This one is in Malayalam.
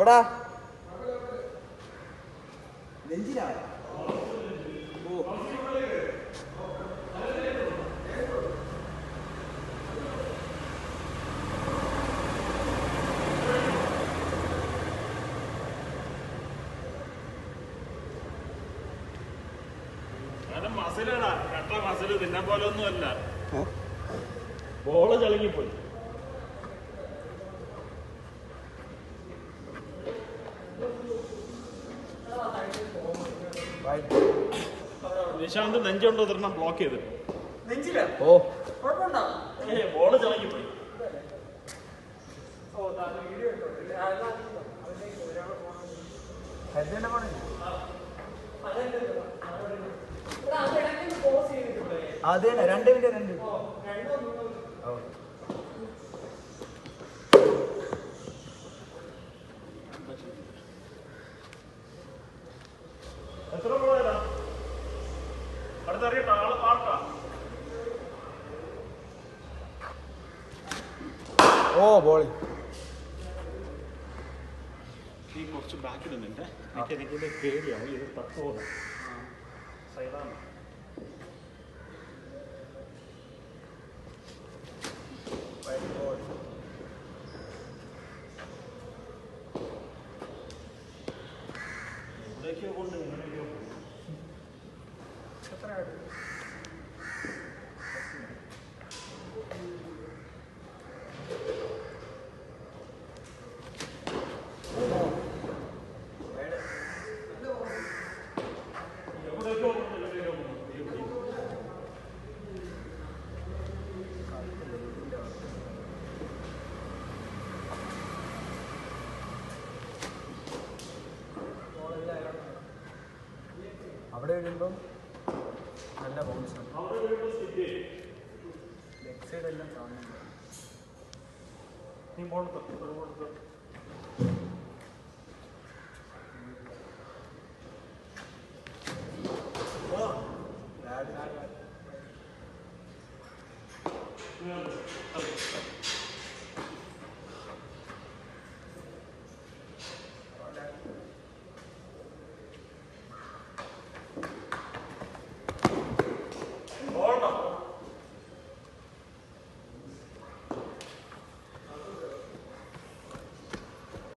എവിടാ നെഞ്ചിലാ ഓ കാരണം മസിലടാ കട്ട മസില് തിന്നാൻ പോലെ ഒന്നും അല്ല ബോള് ചളുങ്ങിപ്പോയി നിശാന്ത് നെഞ്ചുണ്ടോ ഒരെണ്ണം ബ്ലോക്ക് ചെയ്തിട്ട് നെഞ്ചില്ല ഓ കുഴപ്പമുണ്ടോ ഏ ബോള് ചളുങ്ങിപ്പോയി ഹരിതന്റെ പണി അത് തന്നെ രണ്ട് മിനിറ്റ് രണ്ട് ഓ. എത്ര ബോളേതാ അടുത്തറിയട്ടോ ആള് പാർട്ടാ ഓ ബോളി നീ കുറച്ച് ബാക്കിൽ നിന്നിട്ട് എനിക്ക് എനിക്കിത് പേടിയാവും ഇത് തട്ടുപോലെ സൈഡാണ് എവിടേക്കോ കൊണ്ട് എങ്ങനെയൊക്കെയോ പോകും എവിടേക്കോ കൊണ്ട് എങ്ങനെയൊക്കെയോ പോകും ഈ പിടി. അവിടെ വീഴുമ്പം നല്ല ബൗൺസ് അവിടെ വീണ്ടും സ്കിപ്പ് ചെയ്യും ലെഗ് സൈഡ് എല്ലാം കാണുന്നുണ്ട് നീ ബോൾ തൊട്ട് ബോൾ തൊട്ട്